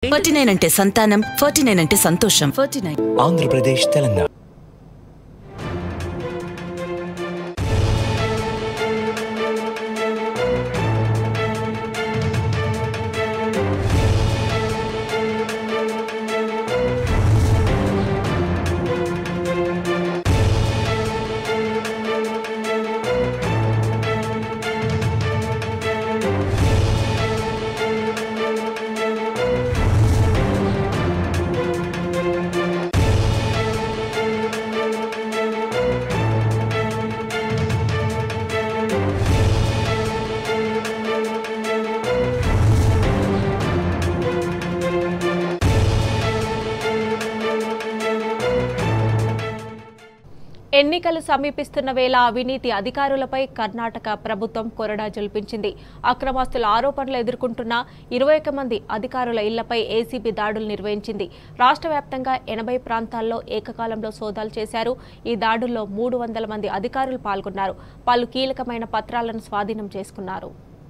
forty nine అంటే సంతానం forty nine అంటే సంతోషం ఫార్టీ నైన్ ఆంధ్రప్రదేశ్ తెలంగాణ ఎన్నికలు సమీపిస్తున్న వేళ అవినీతి అధికారులపై కర్ణాటక ప్రభుత్వం కొరడా జల్పించింది అక్రమాస్తుల ఆరోపణలు ఎదుర్కొంటున్న ఇరవై ఒక్క మంది అధికారుల ఇళ్లపై ఏసీబీ దాడులు నిర్వహించింది రాష్ట్ర వ్యాప్తంగా ఎనభై ప్రాంతాల్లో ఏకకాలంలో సోదాలు చేశారు ఈ దాడుల్లో మూడు వందల మంది అధికారులు పాల్గొన్నారు పలు కీలకమైన పత్రాలను స్వాధీనం చేసుకున్నారు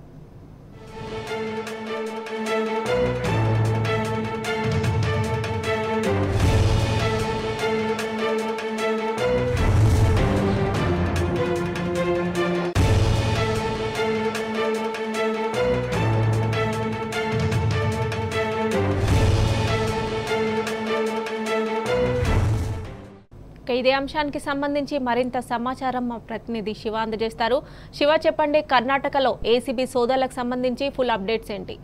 ఇక ఇదే అంశానికి సంబంధించి మరింత సమాచారం మా ప్రతినిధి శివ అందజేస్తారు శివ చెప్పండి కర్ణాటకలో ఏసీబీ సోదాలకు సంబంధించి ఫుల్ అప్డేట్స్ ఏంటి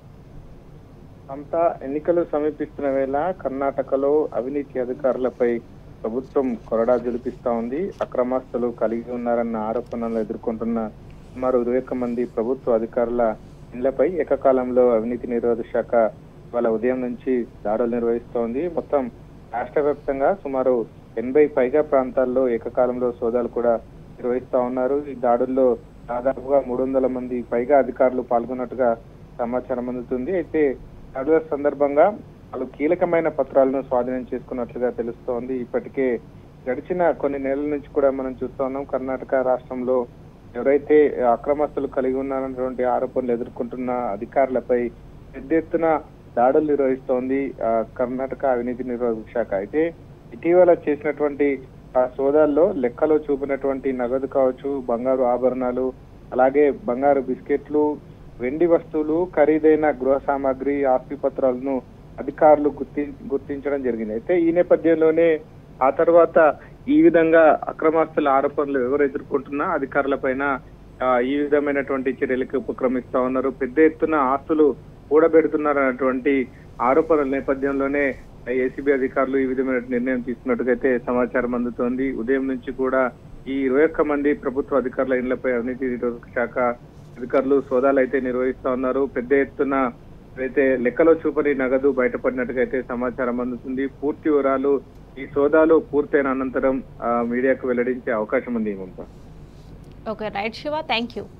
అంతా ఎన్నికలు సమీపిస్తున్న వేళ కర్ణాటకలో అవినీతి అధికారులపై ప్రభుత్వం కొరడా జలిపిస్తా ఉంది అక్రమాస్తులు కలిగి ఉన్నారన్న ఆరోపణలు ఎదుర్కొంటున్న సుమారు ఇరవై ఒక్క మంది ప్రభుత్వ అధికారుల ఇళ్లపై ఏకకాలంలో అవినీతి నిరోధక శాఖ వాళ్ళ ఉదయం నుంచి దాడులు నిర్వహిస్తోంది మొత్తం రాష్ట్ర వ్యాప్తంగా సుమారు ఎనభై పైగా ప్రాంతాల్లో ఏకకాలంలో సోదాలు కూడా నిర్వహిస్తా ఉన్నారు ఈ దాడుల్లో దాదాపుగా మూడు వందల మంది పైగా అధికారులు పాల్గొన్నట్టుగా సమాచారం అందుతుంది అయితే దాడుల సందర్భంగా వాళ్ళు కీలకమైన పత్రాలను స్వాధీనం చేసుకున్నట్లుగా తెలుస్తోంది ఇప్పటికే గడిచిన కొన్ని నెలల నుంచి కూడా మనం చూస్తా ఉన్నాం కర్ణాటక రాష్ట్రంలో ఎవరైతే అక్రమస్తులు కలిగి ఉన్నారన్నటువంటి ఆరోపణలు ఎదుర్కొంటున్న అధికారులపై పెద్ద ఎత్తున దాడులు నిర్వహిస్తోంది ఆ, కర్ణాటక అవినీతి నిరోధక శాఖ అయితే ఇటీవల చేసినటువంటి ఆ సోదాల్లో లెక్కలో చూపినటువంటి నగదు కావచ్చు బంగారు ఆభరణాలు అలాగే బంగారు బిస్కెట్లు వెండి వస్తువులు ఖరీదైన గృహ సామాగ్రి ఆస్తి పత్రాలను అధికారులు గుర్తి గుర్తించడం జరిగింది అయితే ఈ నేపథ్యంలోనే ఆ తర్వాత ఈ విధంగా అక్రమాస్తుల ఆరోపణలు ఎవరు ఎదుర్కొంటున్నా అధికారుల పైన ఈ విధమైనటువంటి చర్యలకు ఉపక్రమిస్తా ఉన్నారు పెద్ద ఎత్తున ఆస్తులు కూడబెడుతున్నారన్నటువంటి ఆరోపణల నేపథ్యంలోనే ఏసీబీ అధికారులు ఈ విధమైన నిర్ణయం తీసుకున్నట్టుగా అయితే సమాచారం అందుతోంది ఉదయం నుంచి కూడా ఈ ఇరవై ఒక్క మంది ప్రభుత్వ అధికారుల ఇళ్లపై అవినీతి నిరోధక శాఖ అధికారులు సోదాలు అయితే నిర్వహిస్తా ఉన్నారు పెద్ద ఎత్తున అయితే లెక్కలో చూపని నగదు బయటపడినట్టుగా అయితే సమాచారం అందుతుంది పూర్తి వివరాలు ఈ సోదాలు పూర్తయిన అనంతరం ఆ, మీడియాకు వెల్లడించే అవకాశం ఉంది Mamata okay right Shiva thank you